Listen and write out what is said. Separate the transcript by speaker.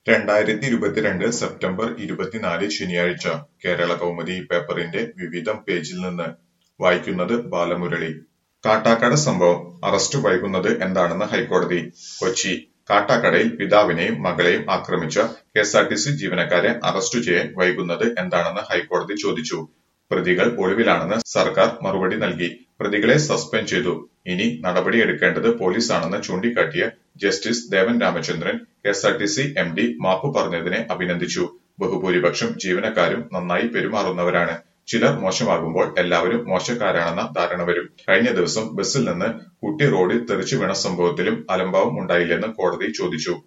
Speaker 1: രണ്ടായിരത്തി ഇരുപത്തിരണ്ട് സെപ്റ്റംബർ ഇരുപത്തിനാല് ശനിയാഴ്ച കേരളകൗമുദി പേപ്പറിന്റെ വിവിധം പേജിൽ നിന്ന് വായിക്കുന്നത് ബാലമുരളി കാട്ടാക്കട സംഭവം അറസ്റ്റ് വൈകുന്നത് എന്താണെന്ന് ഹൈക്കോടതി കൊച്ചി കാട്ടാക്കടയിൽ പിതാവിനെയും മകളെയും ആക്രമിച്ച കെഎസ്ആർടിസി ജീവനക്കാരെ അറസ്റ്റ് ചെയ്യാൻ വൈകുന്നത് എന്താണെന്ന് ഹൈക്കോടതി ചോദിച്ചു പ്രതികൾ ഒളിവിലാണെന്ന് സർക്കാർ മറുപടി നൽകി പ്രതികളെ സസ്പെൻഡ് ചെയ്തു ഇനി നടപടിയെടുക്കേണ്ടത് പോലീസാണെന്ന് ചൂണ്ടിക്കാട്ടിയ justice Devan Ramachandran KSRTC M D മാപ്പ് പറഞ്ഞതിനെ അഭിനന്ദിച്ചു ബഹുഭൂരിപക്ഷം ജീവനക്കാരും നന്നായി പെരുമാറുന്നവരാണ് ചിലർ മോശമാകുമ്പോൾ എല്ലാവരും മോശക്കാരാണെന്ന ധാരണ വരും കഴിഞ്ഞ ദിവസം ബസ്സിൽ നിന്ന് കുട്ടി റോഡിൽ തെറിച്ചു വീണ സംഭവത്തിലും അലംഭാവം ഉണ്ടായില്ലെന്ന് കോടതി ചോദിച്ചു